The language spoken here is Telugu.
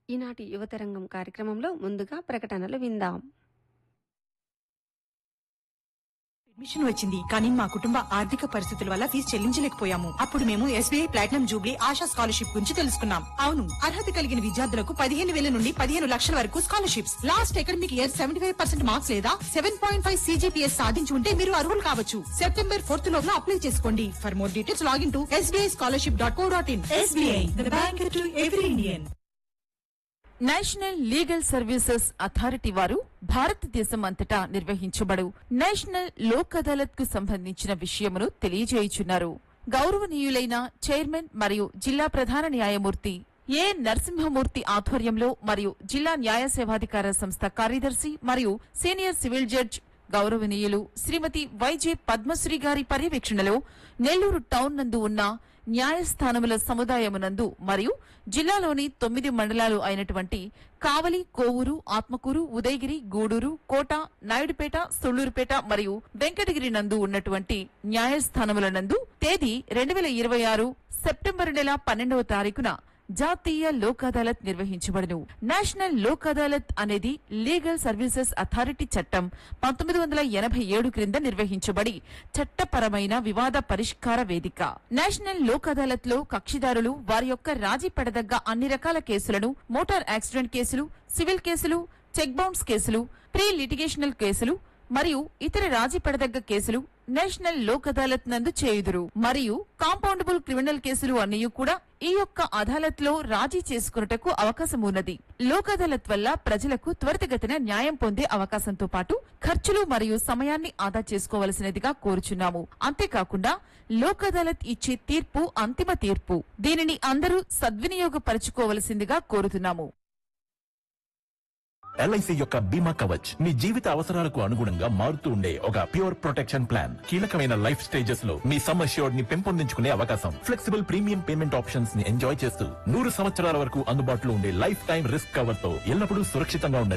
ఈనాటి యువతరంగం కార్యక్రమంలో ముందుగా ప్రకటనలు విందాం అడ్మిషన్ వచ్చింది కానీ మా కుటుంబ ఆర్థిక పరిస్థితుల వల్ల ఫీజు చెల్లించలేకపోయాము అప్పుడు మేము SBI platinum jubilee Asha scholarship గురించి తెలుసుకున్నాం అవును అర్హత కలిగిన విద్యార్థులకు పదిహేను వేల నుండి పదిహేను లక్షల వరకు scholarships last academic year seventy five percent marks లేదా సెవెన్ పాయింట్ ఫైవ్ సీజీపీఎస్ సాధించి ఉంటే మీరు అర్హులు కావచ్చు సెప్టెంబర్ ఫోర్త్ లోపల అప్లై చేసుకోండి for more details login to SBI scholarship dot co dot in SBI bank to every Indian national legal services authority వారు భారతదేశం అంతటా నిర్వహించబడు నేషనల్ లోక్ అదాలత్ కు సంబంధించిన విషయమును తెలియజేయుచున్నారు గౌరవనీయులైన చైర్మన్ మరియు జిల్లా ప్రధాన న్యాయమూర్తి ఏ నరసింహమూర్తి ఆధ్వర్యంలో మరియు జిల్లా న్యాయ సేవాధికార సంస్థ కార్యదర్శి మరియు సీనియర్ సివిల్ జడ్జ్ గౌరవనీయులు శ్రీమతి వైజే పద్మశ్రీ గారి పర్యవేక్షణలో నెల్లూరు టౌన్ నందు ఉన్న న్యాయస్థానముల సముదాయమునందు మరియు జిల్లాలోని తొమ్మిది మండలాలు అయినటువంటి కావలి కోవూరు ఆత్మకూరు ఉదయగిరి గూడూరు కోట నాయుడుపేట సొళ్లూరుపేట మరియు వెంకటగిరి నందు ఉన్నటువంటి న్యాయస్థానముల నందు తేదీ రెండు వేల ఇరవై ఆరు సెప్టెంబర్ నెల పన్నెండవ తారీఖున జాతీయ లోక్ అదాలత్ నిర్వహించబడును నేషనల్ లోక్ అదాలత్ అనేది లీగల్ సర్వీసెస్ అథారిటీ చట్టం పంతొమ్మిది వందల ఎనభై ఏడు క్రింద నిర్వహించబడి చట్టపరమైన వివాద పరిష్కార వేదిక నేషనల్ లోక్ అదాలత్ లో కక్షిదారులు వారి యొక్క రాజీ పడదగ్గ అన్ని రకాల కేసులను మోటార్ యాక్సిడెంట్ కేసులు సివిల్ కేసులు చెక్ బౌన్స్ కేసులు ప్రీ లిటిగేషనల్ కేసులు మరియు ఇతర రాజీ పడదగ్గ కేసులు నేషనల్ లోక్ అదాలత్ నందు చేయుదురు మరియు కాంపౌండబుల్ క్రిమినల్ కేసులు అన్నీ కూడా ఈ యొక్క అదాలత్ లో రాజీ చేసుకున్నటకు అవకాశం ఉన్నది లోక్ అదాలత్ వల్ల ప్రజలకు త్వరితగతిన న్యాయం పొందే అవకాశంతో పాటు ఖర్చులు మరియు సమయాన్ని ఆదా చేసుకోవలసినదిగా కోరుచున్నాము అంతేకాకుండా లోక్ అదాలత్ ఇచ్చే తీర్పు అంతిమ తీర్పు దీనిని అందరూ సద్వినియోగపరచుకోవలసిందిగా కోరుతున్నాము ఎల్ఐసి యొక్క బీమా కవచ్ మీ జీవిత అవసరాలకు అనుగుణంగా మారుతూ ఉండే ఒక ప్యూర్ ప్రొటెక్షన్ ప్లాన్ కీలకమైన లైఫ్ స్టేజెస్ లో మీ సమ్ అష్యూర్డ్ ని పెంపొందించుకునే అవకాశం ఫ్లెక్సిబుల్ ప్రీమియం పేమెంట్ ఆప్షన్స్ ని ఎంజాయ్ చేస్తూ నూరు సంవత్సరాల వరకు అందుబాటులో ఉండే లైఫ్ టైం రిస్క్ కవర్ తో ఎల్లప్పుడూ సురక్షితంగా ఉండండి